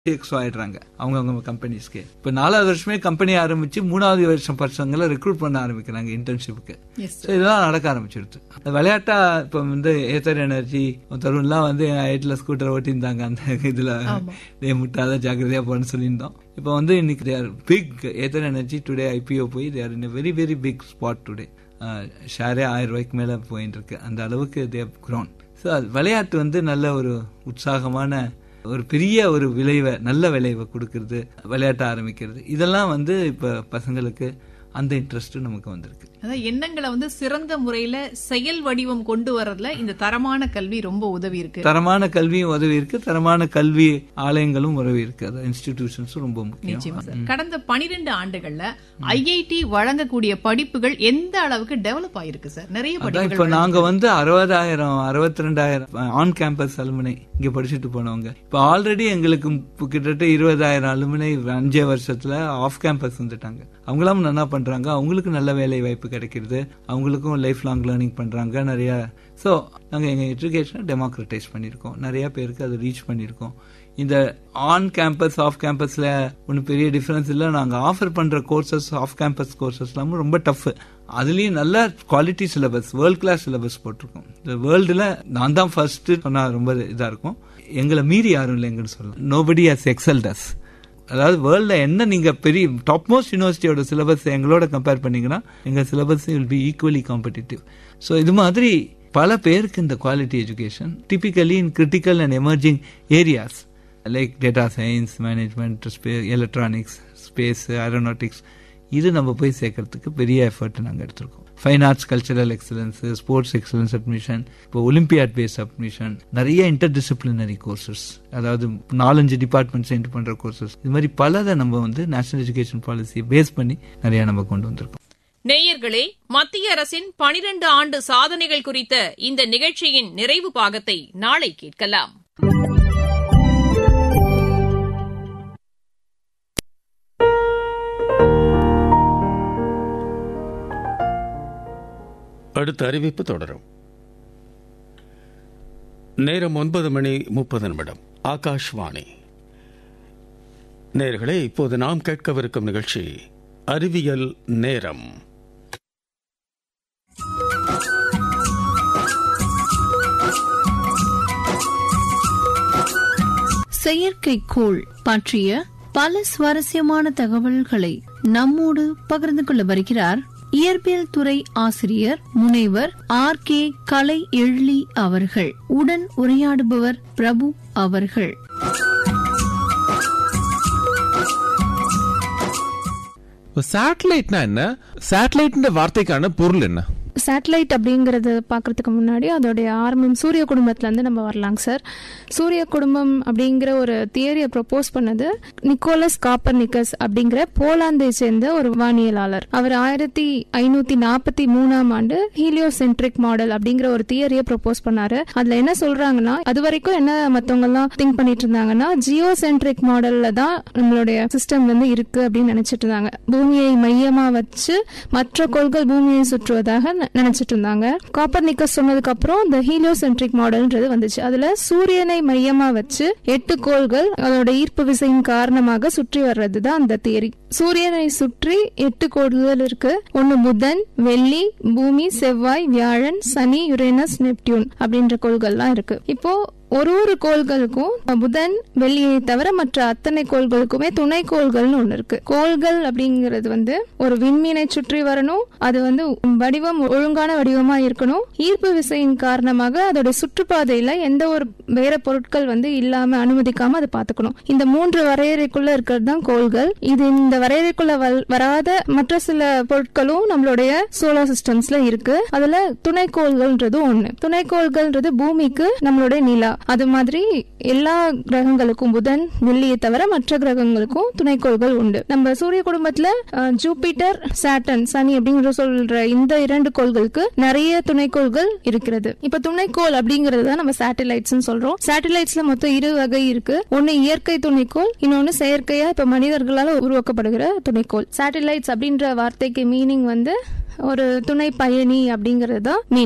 Exo ஆயிடுறாங்க அவங்க அவங்க கம்பெனிஸ்க்கு இப்போ நாலாவது வருஷமே கம்பெனி ஆரம்பிச்சு மூணாவது வருஷம் பசங்களை ரெக்ரூட் பண்ண ஆரம்பிக்கிறாங்க இன்டர்ன்ஷிப்புக்கு Yes, ஸோ இதெல்லாம் நடக்க ஆரம்பிச்சிருது அந்த விளையாட்டா இப்போ வந்து ஏத்தர் எனர்ஜி தருண்லாம் வந்து ஹைட்ல ஸ்கூட்டர் ஓட்டியிருந்தாங்க அந்த இதுல ஆமா. டே முட்டாத ஜாக்கிரதையா போன்னு சொல்லியிருந்தோம் இப்போ வந்து இன்னைக்கு there big Ather Energy today IPO போய் there in very very big spot today ஷேரே ஆயிரம் ரூபாய்க்கு மேல போயிட்டு இருக்கு அந்த அளவுக்கு தேவ் க்ரோன் ஸோ விளையாட்டு வந்து நல்ல ஒரு உற்சாகமான ஒரு பெரிய ஒரு விளைவை நல்ல விளைவை கொடுக்கறது விளையாட்ட ஆரம்பிக்கிறது இதெல்லாம் வந்து இப்ப பசங்களுக்கு அந்த இன்ட்ரெஸ்ட் நமக்கு வந்திருக்கு அதாவது எண்ணங்களை வந்து சிறந்த முறையில செயல் வடிவம் கொண்டு வர்றதுல இந்த தரமான கல்வி ரொம்ப உதவி இருக்கு தரமான கல்வியும் உதவி இருக்கு தரமான கல்வி ஆலயங்களும் உதவி இருக்கு அது இன்ஸ்டிடியூஷன்ஸும் ரொம்ப முக்கியம் நிச்சயமா சார் கடந்த பனிரெண்டு ஆண்டுகள்ல ஐஐடி வழங்கக்கூடிய படிப்புகள் எந்த அளவுக்கு டெவலப் ஆயிருக்கு சார் நிறைய அதான் படிப்புகள் இப்ப நாங்க வந்து அறுபதாயிரம் அறுபத்தி ரெண்டாயிரம் ஆன் கேம்பஸ் அலுமினை இங்க படிச்சுட்டு போனவங்க இப்ப ஆல்ரெடி எங்களுக்கு இப்ப கிட்டத்தட்ட இருபதாயிரம் அலுமினை அஞ்சே வருஷத்துல ஆஃப் கேம்பஸ் வந்துட்டாங்க அவங்களாம் நல்லா பண்றாங்க அவங்களுக்கு நல்ல வேலை வாய்ப்பு கிடைக்கிறது அவங்களுக்கும் லைஃப் லாங் லேர்னிங் பண்றாங்க நிறைய ஸோ நாங்க எங்க எஜுகேஷனை டெமோக்ரட்டைஸ் பண்ணியிருக்கோம் நிறைய பேருக்கு அதை ரீச் பண்ணியிருக்கோம் இந்த ஆன் கேம்பஸ் ஆஃப் கேம்பஸ்ல ஒன்றும் பெரிய டிஃபரன்ஸ் இல்லை நாங்க ஆஃபர் பண்ற கோர்சஸ் ஆஃப் கேம்பஸ் கோர்சஸ் எல்லாமும் ரொம்ப டஃப் அதுலயும் நல்ல quality syllabus world class syllabus போட்டிருக்கோம் இந்த வேர்ல்டுல நான் தான் ஃபர்ஸ்ட் சொன்னா ரொம்ப இதா இருக்கும் எங்களை மீறி யாரும் இல்லைங்கன்னு சொல்லலாம் நோபடி ஹஸ் எக்ஸல் டஸ் அதாவது வேர்ல்ட்ல என்ன நீங்க பெரிய டாப் மோஸ்ட் யூனிவர்சிட்டியோட சிலபஸ் எங்களோட கம்பேர் பண்ணீங்கன்னா எங்க syllabus will be equally competitive so இது மாதிரி பல பேருக்கு இந்த quality education typically in critical and emerging areas like data science management ஸ்பே எலக்ட்ரானிக்ஸ் ஸ்பேஸ் ஏரோநாட்டிக்ஸ் இது நம்ம போய் சேர்க்கறதுக்கு பெரிய எஃபர்ட் நாங்கள் எடுத்திருக்கோம் fine arts cultural excellence sports excellence admission இப்போ ஒலிம்பியாட் பேஸ் அட்மிஷன் நிறைய இன்டர் டிசிப்ளினரி கோர்சஸ் அதாவது நாலஞ்சு டிபார்ட்மெண்ட் சேர்ந்து பண்ற கோர்சஸ் இது மாதிரி பலதை நம்ம வந்து நேஷனல் எஜுகேஷன் பாலிசியை பேஸ் பண்ணி நிறைய நம்ம கொண்டு வந்திருக்கோம் நேயர்களே மத்திய அரசின் பனிரெண்டு ஆண்டு சாதனைகள் குறித்த இந்த நிகழ்ச்சியின் நிறைவு பாகத்தை நாளை கேட்கலாம் அடுத்த அறிவிப்பு தொடரும் நேரம் ஒன்பது மணி முப்பது நிமிடம் ஆகாஷ்வாணி நேர்களே இப்போது நாம் கேட்கவிருக்கும் நிகழ்ச்சி அறிவியல் நேரம் செயற்கைக்கோள் பற்றிய பல சுவாரஸ்யமான தகவல்களை நம்மோடு பகிர்ந்து கொள்ள வருகிறார் இயற்பியல் துறை ஆசிரியர் முனைவர் ஆர் கே கலை எழிலி அவர்கள் உடன் உரையாடுபவர் பிரபு அவர்கள் சேட்டலைட்னா என்ன சேட்டலைட்ன்ற வார்த்தைக்கான பொருள் என்ன சேட்டலைட் அப்படிங்கறது பார்க்கறதுக்கு முன்னாடி அதோடைய ஆரம்பம் சூரிய குடும்பத்துல இருந்து நம்ம வரலாங்க சார் சூரிய குடும்பம் அப்படிங்கிற ஒரு தியரியை ப்ரொபோஸ் பண்ணது நிக்கோலஸ் காப்பர்னிக்கஸ் அப்படிங்கிற போலாந்தை சேர்ந்த ஒரு வானியலாளர் அவர் ஆயிரத்தி ஐநூத்தி நாற்பத்தி மூணாம் ஆண்டு ஹீலியோசென்ட்ரிக் மாடல் அப்படிங்கிற ஒரு தியரியை ப்ரொபோஸ் பண்ணாரு அதுல என்ன சொல்றாங்கன்னா அது வரைக்கும் என்ன மத்தவங்க எல்லாம் திங்க் பண்ணிட்டு இருந்தாங்கன்னா ஜியோசென்ட்ரிக் மாடல்ல தான் நம்மளுடைய சிஸ்டம் வந்து இருக்கு அப்படின்னு நினைச்சிட்டு இருந்தாங்க பூமியை மையமா வச்சு மற்ற கோள்கள் பூமியை சுற்றுவதாக ந- நினைச்சிட்டு இருந்தாங்க காப்பர் நிக்கஸ் சொன்னதுக்கு அப்புறம் இந்த ஹீலியோசென்ட்ரிக் மாடல்ன்றது வந்துச்சு அதுல சூரியனை மையமா வச்சு எட்டு கோள்கள் அதோட ஈர்ப்பு விசையின் காரணமாக சுற்றி வர்றதுதான் அந்த தியரி சூரியனை சுற்றி எட்டு கோள்கள் இருக்கு ஒன்னு புதன் வெள்ளி பூமி செவ்வாய் வியாழன் சனி யுரேனஸ் நெப்டியூன் அப்படின்ற கோள்கள்லாம் இருக்கு இப்போ ஒரு ஒரு கோள்களுக்கும் புதன் வெள்ளியை தவிர மற்ற அத்தனை கோள்களுக்குமே துணை கோள்கள்னு ஒண்ணு இருக்கு கோள்கள் அப்படிங்கிறது வந்து ஒரு விண்மீனை சுற்றி வரணும் அது வந்து வடிவம் ஒழுங்கான வடிவமா இருக்கணும் ஈர்ப்பு விசையின் காரணமாக அதோட சுற்றுப்பாதையில எந்த ஒரு வேற பொருட்கள் வந்து இல்லாம அனுமதிக்காம அதை பாத்துக்கணும் இந்த மூன்று வரையறைக்குள்ள இருக்கிறது தான் கோள்கள் இது இந்த வரையறைக்குள்ள வல்- வராத மற்ற சில பொருட்களும் நம்மளுடைய சோலார் சிஸ்டம்ஸ்ல இருக்கு அதுல துணைக்கோள்கள்ன்றது ஒண்ணு துணைக்கோள்கள்ன்றது பூமிக்கு நம்மளுடைய நிலா அது மாதிரி எல்லா கிரகங்களுக்கும் புதன் வெள்ளியை தவிர மற்ற கிரகங்களுக்கும் துணைக்கோள்கள் உண்டு நம்ம சூரிய குடும்பத்துல அஹ், ஜூபிட்டர் சாட்டன் சனி அப்படிங்கிற சொல்ற இந்த இரண்டு கோள்களுக்கு நிறைய துணைக்கோள்கள் இருக்கிறது இப்ப துணைக்கோள் அப்படிங்கறது தான் நம்ம சேட்டலைட்ஸ் சொல்றோம் சேட்டலைட்ஸ்ல மொத்தம் இரு வகை இருக்கு ஒன்னு இயற்கை துணைக்கோள் இன்னொன்னு செயற்கையா இப்ப மனிதர்களால உருவாக்கப்படுகிற துணைக்கோள் சேட்டலைட்ஸ் அப்படின்ற வார்த்தைக்கு மீனிங் வந்து ஒரு துணை பயணி அப்படிங்கிறது தான் மீனிங்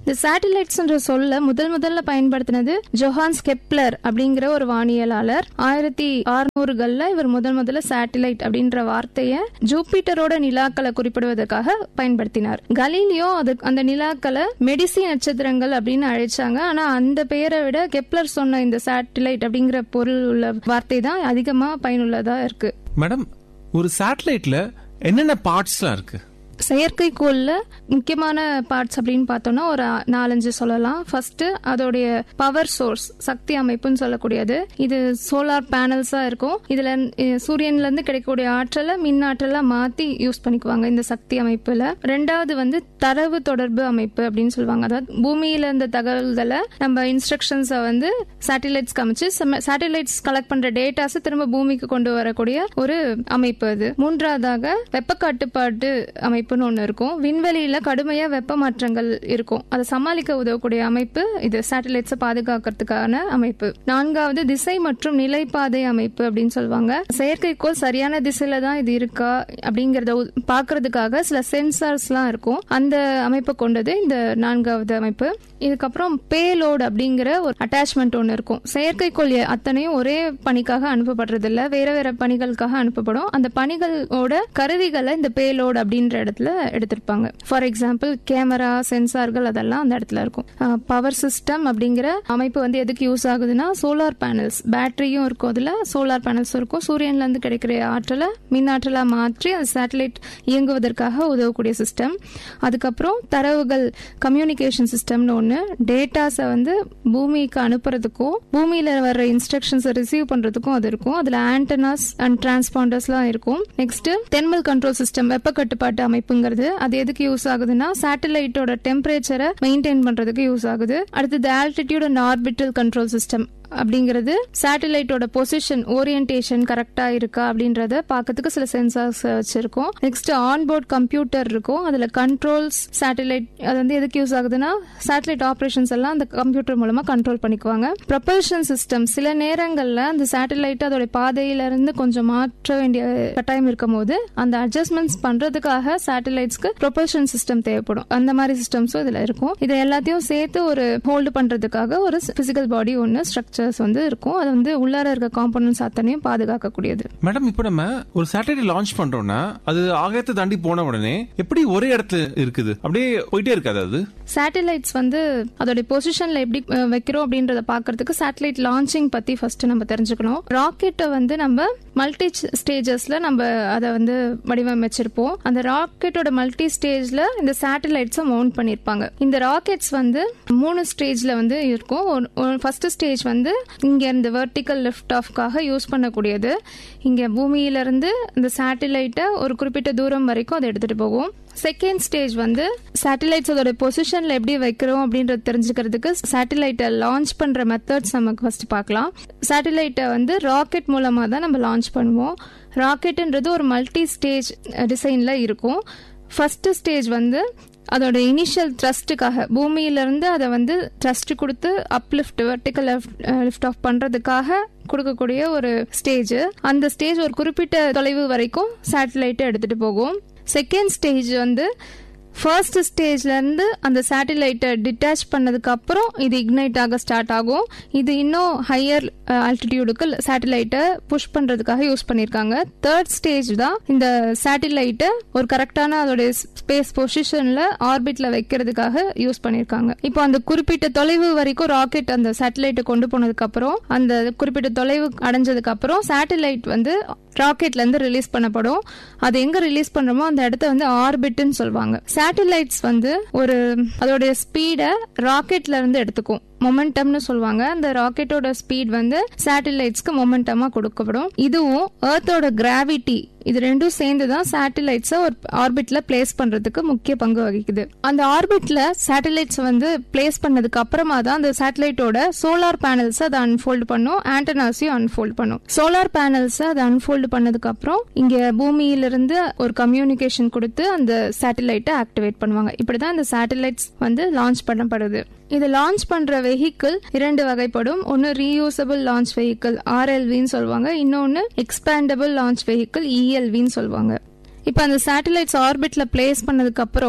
இந்த சேட்டலைட்ஸ்ன்ற சொல்ல முதல் முதல்ல பயன்படுத்தினது ஜொஹான்ஸ் கெப்லர் அப்படிங்கிற ஒரு வானியலாளர் ஆயிரத்தி அறுநூறுகள்ல இவர் முதல் முதல்ல சேட்டலைட் அப்படின்ற வார்த்தையை ஜூபிட்டரோட நிலாக்களை குறிப்பிடுவதற்காக பயன்படுத்தினார் கலீலியோ அது அந்த நிலாக்களை மெடிசி நட்சத்திரங்கள் அப்படின்னு அழைச்சாங்க ஆனா அந்த பெயரை விட கெப்லர் சொன்ன இந்த சேட்டலைட் அப்படிங்கிற பொருள் உள்ள வார்த்தை தான் அதிகமா பயனுள்ளதா இருக்கு மேடம் ஒரு சேட்டலைட்ல என்னென்ன பார்ட்ஸ்லாம் இருக்கு செயற்கைக்கோள்ல முக்கியமான பார்ட்ஸ் அப்படின்னு பார்த்தோம்னா ஒரு நாலஞ்சு சொல்லலாம் ஃபர்ஸ்ட் அதோடைய பவர் சோர்ஸ் சக்தி அமைப்புன்னு சொல்லக்கூடியது இது சோலார் பேனல்ஸா இருக்கும் இதுல அஹ், சூரியன்ல இருந்து கிடைக்கக்கூடிய ஆற்றலை மின் ஆற்றலா மாத்தி யூஸ் பண்ணிக்குவாங்க இந்த சக்தி அமைப்புல ரெண்டாவது வந்து தரவு தொடர்பு அமைப்பு அப்படின்னு சொல்லுவாங்க அதாவது பூமியில இருந்த தகவல்களை நம்ம இன்ஸ்ட்ரக்ஷன்ஸை வந்து சேட்டலைட்ஸ் காமிச்சு சேட்டலைட்ஸ் கலெக்ட் பண்ற டேட்டாஸ் திரும்ப பூமிக்கு கொண்டு வரக்கூடிய ஒரு அமைப்பு அது மூன்றாவதாக வெப்ப கட்டுப்பாட்டு அமைப்புன்னு ஒன்று இருக்கும் விண்வெளியில கடுமையா வெப்ப மாற்றங்கள் இருக்கும் அதை சமாளிக்க உதவக்கூடிய அமைப்பு இது சேட்டலைட்ஸை பாதுகாக்கிறதுக்கான அமைப்பு நான்காவது திசை மற்றும் நிலைப்பாதை அமைப்பு அப்படின்னு சொல்லுவாங்க செயற்கைக்கோள் சரியான திசையில தான் இது இருக்கா அப்படிங்கறத உ- பார்க்கிறதுக்காக சில சென்சார்ஸ்லாம் இருக்கும் அந்த அமைப்பை கொண்டது இந்த நான்காவது அமைப்பு இதுக்கப்புறம் பேலோட் அப்படிங்கிற ஒரு அட்டாச்மெண்ட் ஒன்று இருக்கும் செயற்கைக்கோள் எ- அத்தனையும் ஒரே பணிக்காக அனுப்பப்படுறது இல்ல வேற வேற பணிகளுக்காக அனுப்பப்படும் அந்த பணிகளோட கருவிகளை இந்த பேலோட் அப்படின்ற இடத்துல எடுத்திருப்பாங்க ஃபார் எக்ஸாம்பிள் கேமரா சென்சார்கள் அதெல்லாம் அந்த இடத்துல இருக்கும் பவர் சிஸ்டம் அப்படிங்கிற அமைப்பு வந்து எதுக்கு யூஸ் ஆகுதுன்னா சோலார் பேனல்ஸ் பேட்டரியும் இருக்கும் அதுல சோலார் பேனல்ஸ் இருக்கும் சூரியன்ல இருந்து கிடைக்கிற ஆற்றலை மின் ஆற்றலா மாற்றி அந்த சேட்டலைட் இயங்குவதற்காக உதவக்கூடிய சிஸ்டம் அதுக்கப்புறம் தரவுகள் கம்யூனிகேஷன் சிஸ்டம்னு ஒன்று டேட்டாஸை வந்து பூமிக்கு அனுப்புறதுக்கும் பூமியில வர்ற இன்ஸ்ட்ரக்ஷன்ஸை ரிசீவ் பண்றதுக்கும் அது இருக்கும் அதுல ஆண்டனாஸ் அண்ட் டிரான்ஸ்பாண்டர்ஸ்லாம் இருக்கும் நெக்ஸ்ட் தெர்மல் கண்ட்ரோல் சிஸ்டம் வெப்ப கட்டுப்பாட்டு அமைப்புங்கிறது அது எதுக்கு யூஸ் ஆகுதுன்னா சேட்டலைட்டோட டெம்பரேச்சரை மெயின்டைன் பண்றதுக்கு யூஸ் ஆகுது அடுத்தது altitude and orbital control system அப்படிங்கிறது சேட்டலைட்டோட பொசிஷன் ஓரியன்டேஷன் கரெக்டா இருக்கா அப்படின்றத பார்க்கறதுக்கு சில சென்சார்ஸ் வச்சிருக்கோம் நெக்ஸ்ட் ஆன்போர்ட் கம்ப்யூட்டர் இருக்கும் அதுல கண்ட்ரோல்ஸ் சேட்டலைட் அது வந்து எதுக்கு யூஸ் ஆகுதுன்னா சேட்டலைட் ஆபரேஷன்ஸ் எல்லாம் அந்த கம்ப்யூட்டர் மூலமா கண்ட்ரோல் பண்ணிக்குவாங்க ப்ரொபல்ஷன் சிஸ்டம் சில நேரங்கள்ல அந்த சேட்டலைட் அதோட பாதையில இருந்து கொஞ்சம் மாற்ற வேண்டிய கட்டாயம் இருக்கும் போது அந்த அட்ஜஸ்ட்மெண்ட்ஸ் பண்றதுக்காக சேட்டலைட்ஸ்க்கு ப்ரொபல்ஷன் சிஸ்டம் தேவைப்படும் அந்த மாதிரி சிஸ்டம்ஸும் இதுல இருக்கும் இதை எல்லாத்தையும் சேர்த்து ஒரு ஹோல்டு பண்றதுக்காக ஒரு பிசிக்கல் பாடி ஒன்னு ஸ்ட்ரக்சர்ஸ் வந்து இருக்கும் அது வந்து உள்ளார இருக்க காம்பனன்ட்ஸ் அத்தனையும் பாதுகாக்கக்கூடியது மேடம் இப்போ நம்ம ஒரு சேட்டலைட் லான்ச் பண்றோம்னா அது ஆகாயத்தை தாண்டி போன உடனே எப்படி ஒரே இடத்துல இருக்குது அப்படியே போயிட்டே இருக்காது அது சேட்டலைட்ஸ் வந்து அதோட பொசிஷன்ல எப்படி அஹ், வைக்கிறோம் அப்படின்றத பாக்குறதுக்கு சேட்டலைட் லான்ச்சிங் பத்தி ஃபர்ஸ்ட் நம்ம தெரிஞ்சுக்கணும் ராக்கெட்டை வந்து நம்ம மல்டி ஸ்டேஜஸ்ல நம்ம அதை வந்து வடிவமைச்சிருப்போம் அந்த ராக்கெட்டோட மல்டி ஸ்டேஜ்ல இந்த சேட்டலைட்ஸை மவுண்ட் பண்ணிருப்பாங்க இந்த ராக்கெட்ஸ் வந்து மூணு ஸ்டேஜ்ல வந்து இருக்கும் ஃபர்ஸ்ட் ஸ்டேஜ் வந்து இங்க இருந்து வெர்டிக்கல் லிஃப்ட் ஆஃப்காக யூஸ் பண்ணக்கூடியது இங்க பூமியில இருந்து இந்த சேட்டலைட்டை ஒரு குறிப்பிட்ட தூரம் வரைக்கும் அதை எடுத்துட்டு போகும் செகண்ட் ஸ்டேஜ் வந்து சேட்டலைட்ஸ் அதோட பொசிஷன்ல எப்படி வைக்கிறோம் அப்படின்றது தெரிஞ்சுக்கிறதுக்கு சேட்டலைட்டை லான்ச் பண்ற மெத்தட்ஸ் நமக்கு ஃபர்ஸ்ட் பார்க்கலாம் சேட்டலைட்டை வந்து ராக்கெட் மூலமா தான் நம்ம லான்ச் பண்ணுவோம் ராக்கெட்ன்றது ஒரு மல்டி ஸ்டேஜ் டிசைன்ல இருக்கும் ஃபர்ஸ்ட் ஸ்டேஜ் வந்து அதோட இனிஷியல் த்ரஸ்ட்டுக்காக பூமியிலிருந்து அதை வந்து த்ரஸ்ட் கொடுத்து அப்லிஃப்ட் வெர்டிக்கல் லிஃப்ட் ஆஃப் பண்றதுக்காக கொடுக்கக்கூடிய ஒரு ஸ்டேஜ் அந்த ஸ்டேஜ் ஒரு குறிப்பிட்ட தொலைவு வரைக்கும் சேட்டலைட்டை எடுத்துட்டு போகும் செகண்ட் ஸ்டேஜ் வந்து ஃபர்ஸ்ட் ஸ்டேஜ்ல இருந்து அந்த சேட்டலைட்டை டிட்டாச் பண்ணதுக்கு அப்புறம் இது இக்னைட் ஆக ஸ்டார்ட் ஆகும் இது இன்னும் ஹையர் ஆல்டிடியூடுக்கு சேட்டலைட்டை புஷ் பண்றதுக்காக யூஸ் பண்ணிருக்காங்க தேர்ட் ஸ்டேஜ் தான் இந்த சேட்டலைட்டை ஒரு கரெக்டான அதோட ஸ்பேஸ் பொசிஷன்ல ஆர்பிட்ல வைக்கிறதுக்காக யூஸ் பண்ணிருக்காங்க இப்போ அந்த குறிப்பிட்ட தொலைவு வரைக்கும் ராக்கெட் அந்த சேட்டலைட்டை கொண்டு போனதுக்கு அப்புறம் அந்த குறிப்பிட்ட தொலைவு அடைஞ்சதுக்கு அப்புறம் சேட்டலைட் வந்து ராக்கெட்ல இருந்து ரிலீஸ் பண்ணப்படும் அது எங்க ரிலீஸ் பண்றோமோ அந்த இடத்த வந்து ஆர்பிட்னு சொல்லுவாங்க சேட்டலைட்ஸ் வந்து ஒரு அதோடைய ஸ்பீடை ராக்கெட்ல இருந்து எடுத்துக்கும் மொமெண்டம்னு சொல்லுவாங்க அந்த ராக்கெட்டோட ஸ்பீட் வந்து சேட்டலைட்ஸ்க்கு மொமெண்டமா கொடுக்கப்படும் இதுவும் எர்த்தோட கிராவிட்டி இது ரெண்டும் சேர்ந்து தான் சேட்டலைட்ஸை ஒரு ஆர்பிட்ல பிளேஸ் பண்றதுக்கு முக்கிய பங்கு வகிக்குது அந்த ஆர்பிட்ல சேட்டலைட்ஸ் வந்து பிளேஸ் பண்ணதுக்கு அப்புறமா தான் அந்த சேட்டலைட்டோட சோலார் பேனல்ஸ் அதை அன்ஃபோல்ட் பண்ணும் ஆண்டனாஸையும் அன்ஃபோல்ட் பண்ணும் சோலார் பேனல்ஸ் அதை அன்ஃபோல்ட் பண்ணதுக்கு அப்புறம் இங்க பூமியிலிருந்து ஒரு கம்யூனிகேஷன் கொடுத்து அந்த சேட்டலைட்டை ஆக்டிவேட் பண்ணுவாங்க இப்படிதான் இந்த சேட்டலைட்ஸ் வந்து லான்ச் பண்ணப்படுது இது லான்ச் பண்ற வெஹிக்கிள் இரண்டு வகைப்படும் ஒன்னு ரீயூசபிள் லான்ச் வெஹிக்கிள் ஆர்எல்வின்னு சொல்லுவாங்க இன்னொன்னு எக்ஸ்பேண்டபிள் லான்ச் வெஹிக்கிள் இஎல்வின்னு சொல்லுவாங்க இப்போ அந்த சேட்டலைட்ஸ் ஆர்பிட்ல பிளேஸ் பண்ணதுக்கு அப்புறம்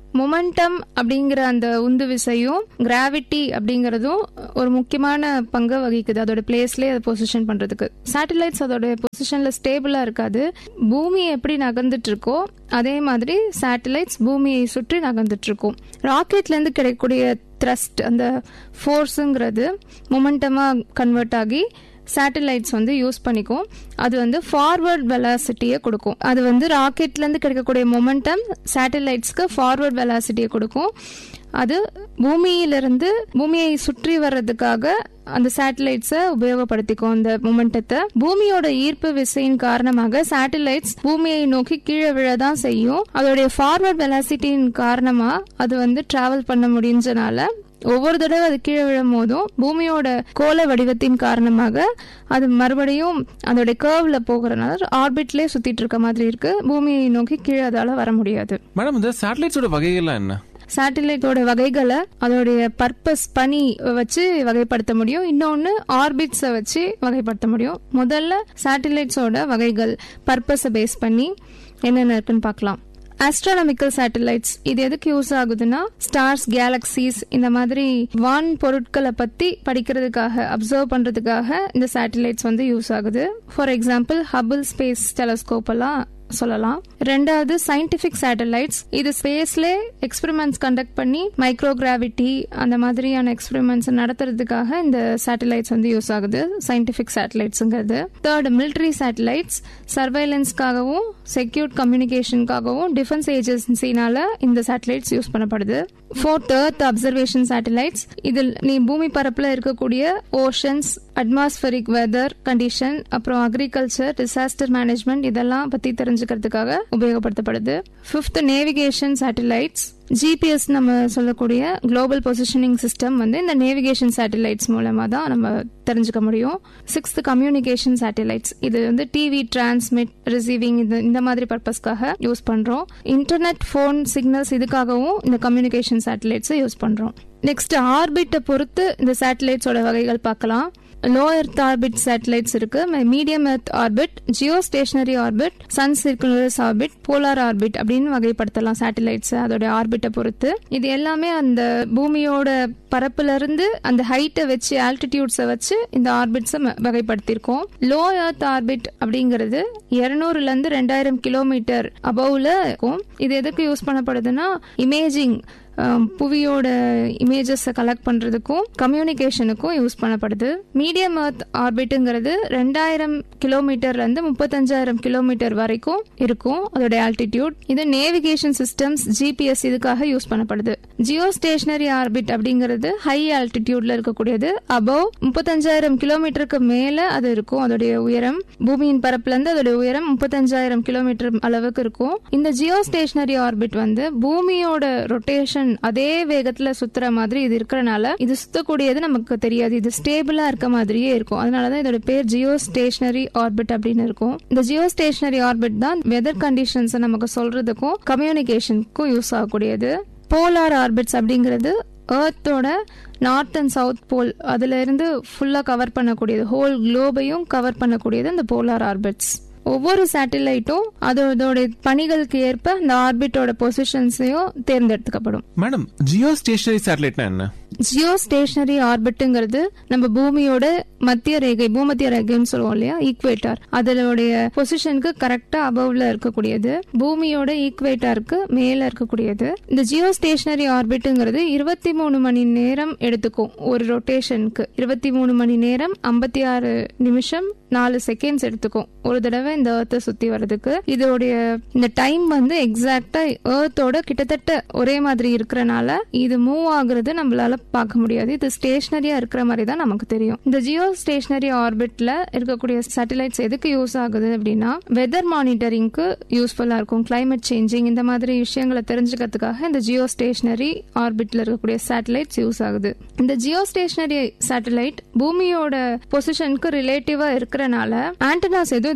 மொமெண்டம் அப்படிங்கிற அந்த உந்து விசையும் கிராவிட்டி அப்படிங்கறதும் ஒரு முக்கியமான பங்கை வகிக்குது அதோட பிளேஸ்லயே அதை பொசிஷன் பண்றதுக்கு சேட்டலைட்ஸ் அதோட பொசிஷன்ல ஸ்டேபிளா இருக்காது பூமி எப்படி நகர்ந்துட்டு இருக்கோ அதே மாதிரி சேட்டலைட்ஸ் பூமியை சுற்றி நகர்ந்துட்டு இருக்கும் ராக்கெட்ல இருந்து கிடைக்கக்கூடிய த்ரஸ்ட் அந்த ஃபோர்ஸுங்கிறது மொமெண்டமா கன்வெர்ட் ஆகி சேட்டலைட்ஸ் வந்து யூஸ் பண்ணிக்கும் அது வந்து ஃபார்வர்ட் வெலாசிட்டியை கொடுக்கும் அது வந்து ராக்கெட்லேருந்து கிடைக்கக்கூடிய மொமெண்டம் சேட்டலைட்ஸ்க்கு ஃபார்வர்ட் வெலாசிட்டியை கொடுக்கும் அது பூமியிலிருந்து பூமியை சுற்றி வர்றதுக்காக அந்த சேட்டலைட்ஸை உபயோகப்படுத்திக்கும் அந்த மொமெண்டத்தை பூமியோட ஈர்ப்பு விசையின் காரணமாக சேட்டலைட்ஸ் பூமியை நோக்கி கீழே விழதான் செய்யும் அதோடைய ஃபார்வர்ட் வெலாசிட்டியின் காரணமா அது வந்து டிராவல் பண்ண முடிஞ்சனால ஒவ்வொரு தடவை அது கீழே விழும் போதும் பூமியோட கோள வடிவத்தின் காரணமாக அது மறுபடியும் அதோட கர்வ்ல போகிறனால ஆர்பிட்லயே சுத்திட்டு இருக்க மாதிரி இருக்கு பூமியை நோக்கி கீழே அதால வர முடியாது மேடம் இந்த சேட்டலைட்ஸோட வகைகள்லாம் என்ன சேட்டலைட்டோட வகைகளை அதோடைய பர்பஸ் பணி வச்சு வகைப்படுத்த முடியும் இன்னொன்னு ஆர்பிட்ஸை வச்சு வகைப்படுத்த முடியும் முதல்ல சேட்டலைட்ஸோட வகைகள் பர்பஸை பேஸ் பண்ணி என்னென்ன இருக்குன்னு பார்க்கலாம் ஆஸ்ட்ரானமிக்கல் சேட்டலைட்ஸ் இது எதுக்கு யூஸ் ஆகுதுன்னா ஸ்டார்ஸ் கேலக்சிஸ் இந்த மாதிரி வான் பொருட்களை பத்தி படிக்கிறதுக்காக அப்சர்வ் பண்றதுக்காக இந்த சேட்டலைட்ஸ் வந்து யூஸ் ஆகுது for example Hubble space telescope எல்லாம் சொல்லலாம் ரெண்டாவது சயின்டிபிக் சேட்டலைட்ஸ் இது ஸ்பேஸ்ல எக்ஸ்பெரிமெண்ட்ஸ் கண்டக்ட் பண்ணி மைக்ரோ கிராவிட்டி அந்த மாதிரியான எக்ஸ்பெரிமெண்ட்ஸ் நடத்துறதுக்காக இந்த சேட்டலைட்ஸ் வந்து யூஸ் ஆகுது சயின்டிபிக் சேட்டலைட்ஸ்ங்கிறது தேர்ட் மிலிட்டரி சேட்டலைட்ஸ் சர்வைலன்ஸ்க்காகவும் செக்யூர் கம்யூனிகேஷனுக்காகவும் டிஃபென்ஸ் ஏஜென்சினால இந்த சேட்டலைட்ஸ் யூஸ் பண்ணப்படுது ஃபோர்த் எர்த் அப்சர்வேஷன் சேட்டலைட்ஸ் இதில் நீ பூமி பரப்புல இருக்கக்கூடிய ஓஷன்ஸ் அட்மாஸ்பரிக் வெதர் கண்டிஷன் அப்புறம் அக்ரிகல்ச்சர் டிசாஸ்டர் மேனேஜ்மெண்ட் இதெல்லாம் பத்தி தெரிஞ்சுக்கிறதுக்காக உபயோகப்படுத்தப்படுது ஃபிஃப்த் நேவிகேஷன் சேட்டலைட்ஸ் ஜிபிஎஸ் நம்ம சொல்லக்கூடிய குளோபல் பொசிஷனிங் சிஸ்டம் வந்து இந்த நேவிகேஷன் சேட்டலைட்ஸ் மூலமா தான் நம்ம தெரிஞ்சுக்க முடியும் சிக்ஸ்த் கம்யூனிகேஷன் சேட்டலைட்ஸ் இது வந்து டிவி டிரான்ஸ்மிட் ரிசீவிங் இது இந்த மாதிரி பர்பஸ்க்காக யூஸ் பண்றோம் இன்டர்நெட் ஃபோன் சிக்னல்ஸ் இதுக்காகவும் இந்த கம்யூனிகேஷன் சேட்டலைட்ஸ் யூஸ் பண்றோம் நெக்ஸ்ட் ஆர்பிட்டை பொறுத்து இந்த சேட்டலைட்ஸோட வகைகள் பார்க்கலாம் லோ எர்த் ஆர்பிட் சேட்டலைட்ஸ் இருக்கு medium earth orbit geostationary orbit sun circulars orbit polar orbit அப்படின்னு வகைப்படுத்தலாம் சேட்டலைட்ஸ் அதோட ஆர்பிட்டை பொறுத்து இது எல்லாமே அந்த பூமியோட பரப்புல இருந்து அந்த ஹைட்டை வச்சு ஆல்டிடியூட்ஸை வச்சு இந்த ஆர்பிட்ஸை வகைப்படுத்தியிருக்கோம் லோ எர்த் ஆர்பிட் அப்படிங்கிறது இருநூறுல இருந்து ரெண்டாயிரம் கிலோமீட்டர் அபவ்ல இருக்கும் இது எதுக்கு யூஸ் பண்ணப்படுதுன்னா இமேஜிங் புவியோட இமேஜஸை கலெக்ட் பண்றதுக்கும் கம்யூனிகேஷனுக்கும் யூஸ் பண்ணப்படுது மீடியம் எர்த் ஆர்பிட்டுங்கிறது ரெண்டாயிரம் கிலோமீட்டர்ல இருந்து முப்பத்தஞ்சாயிரம் கிலோமீட்டர் வரைக்கும் இருக்கும் அதோட ஆல்டிடியூட் இது நேவிகேஷன் சிஸ்டம்ஸ் ஜிபிஎஸ் இதுக்காக யூஸ் பண்ணப்படுது ஜியோ ஸ்டேஷனரி ஆர்பிட் அப்படிங்கிறது ஹை ஆல்டிடியூட்ல இருக்கக்கூடியது அபவ் முப்பத்தஞ்சாயிரம் கிலோமீட்டருக்கு மேல அது இருக்கும் அதோடைய உயரம் பூமியின் பரப்புல இருந்து அதோட உயரம் முப்பத்தஞ்சாயிரம் கிலோமீட்டர் அளவுக்கு இருக்கும் இந்த ஜியோ ஸ்டேஷனரி ஆர்பிட் வந்து பூமியோட ரொட்டேஷன் அதே வேகத்துல சுத்துற மாதிரி இது இருக்கறனால இது சுத்தக்கூடியது நமக்கு தெரியாது இது ஸ்டேபிளா இருக்க மாதிரியே இருக்கும் அதனாலதான் இதோட பேர் ஜியோ ஸ்டேஷனரி ஆர்பிட் அப்படின்னு இருக்கும் இந்த ஜியோ ஸ்டேஷனரி ஆர்பிட் தான் வெதர் கண்டிஷன்ஸ் நமக்கு சொல்றதுக்கும் கம்யூனிகேஷனுக்கும் யூஸ் ஆகக்கூடியது போலார் ஆர்பிட்ஸ் அப்படிங்கிறது ஏர்த்தோட நார்த் அண்ட் சவுத் போல் அதுல இருந்து ஃபுல்லா கவர் பண்ணக்கூடியது ஹோல் குளோபையும் கவர் பண்ணக்கூடியது இந்த போலார் ஆர்பிட்ஸ் ஒவ்வொரு சேட்டலைட்டும் அதோட பணிகளுக்கு ஏற்ப அந்த ஆர்பிட்டோட பொசிஷன்ஸையும் தேர்ந்தெடுக்கப்படும் மேடம் ஜியோ ஸ்டேஷனரி சேட்டலைட்னா என்ன ஜியோ ஸ்டேஷனரி ஆர்பிட்டுங்கிறது நம்ம பூமியோட மத்திய ரேகை பூமத்திய ரேகைன்னு சொல்லுவோம் இல்லையா ஈக்குவேட்டார் அதனுடைய பொசிஷனுக்கு கரெக்டா அபவ்ல இருக்கக்கூடியது பூமியோட ஈக்குவேட்டாருக்கு மேல இருக்கக்கூடியது இந்த ஜியோ ஸ்டேஷனரி ஆர்பிட்டுங்கிறது இருபத்தி மூணு மணி நேரம் எடுத்துக்கும் ஒரு ரொட்டேஷனுக்கு இருபத்தி மூணு மணி நேரம் ஐம்பத்தி ஆறு நிமிஷம் நாலு செகண்ட்ஸ் எடுத்துக்கும் ஒரு தடவை இந்த ஏர்த்தை சுத்தி வர்றதுக்கு இதோடைய இந்த டைம் வந்து எக்ஸாக்டா ஏர்த்தோட கிட்டத்தட்ட ஒரே மாதிரி இருக்கிறனால இது மூவ் ஆகுறது நம்மளால பார்க்க முடியாது இது ஸ்டேஷனரியா இருக்கிற மாதிரி தான் நமக்கு தெரியும் இந்த ஜியோ ஸ்டேஷனரி ஆர்பிட்ல இருக்கக்கூடிய சேட்டலைட்ஸ் எதுக்கு யூஸ் ஆகுது அப்படின்னா வெதர் மானிட்டரிங்க்கு யூஸ்ஃபுல்லா இருக்கும் கிளைமேட் சேஞ்சிங் இந்த மாதிரி விஷயங்களை தெரிஞ்சுக்கிறதுக்காக இந்த ஜியோ ஸ்டேஷனரி ஆர்பிட்ல இருக்கக்கூடிய சேட்டலைட்ஸ் யூஸ் ஆகுது இந்த ஜியோ ஸ்டேஷனரி சேட்டலைட் பூமியோட பொசிஷனுக்கு ரிலேட்டிவா இருக்கிறனால ஆண்டனாஸ் எதுவும் இதுக்கு தேவைப்படாது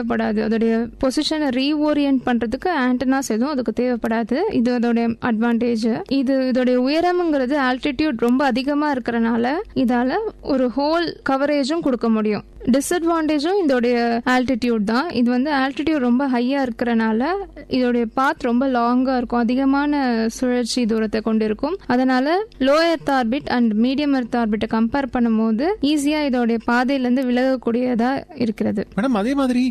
தேவைப்படாது அதோடைய பொசிஷனை ரீஓரியன்ட் பண்றதுக்கு ஆண்டனாஸ் எதுவும் அதுக்கு தேவைப்படாது இது அதோடைய அட்வான்டேஜ் இது இதோடைய உயரம்ங்கிறது ஆல்டிடியூட் ரொம்ப அதிகமா இருக்கிறனால இதால ஒரு ஹோல் கவரேஜும் கொடுக்க முடியும் டிஸ்அட்வான்டேஜும் இதோடைய ஆல்டிடியூட் தான் இது வந்து ஆல்டிடியூட் ரொம்ப ஹையா இருக்கிறனால இதோடைய பாத் ரொம்ப லாங்கா இருக்கும் அதிகமான சுழற்சி தூரத்தை கொண்டிருக்கும் அதனால low earth orbit and medium earth ஆர்பிட்டை கம்பேர் பண்ணும்போது ஈஸியா இதோடைய பாதையிலிருந்து விலகக்கூடியதா இருக்கிறது மேடம் அதே மாதிரி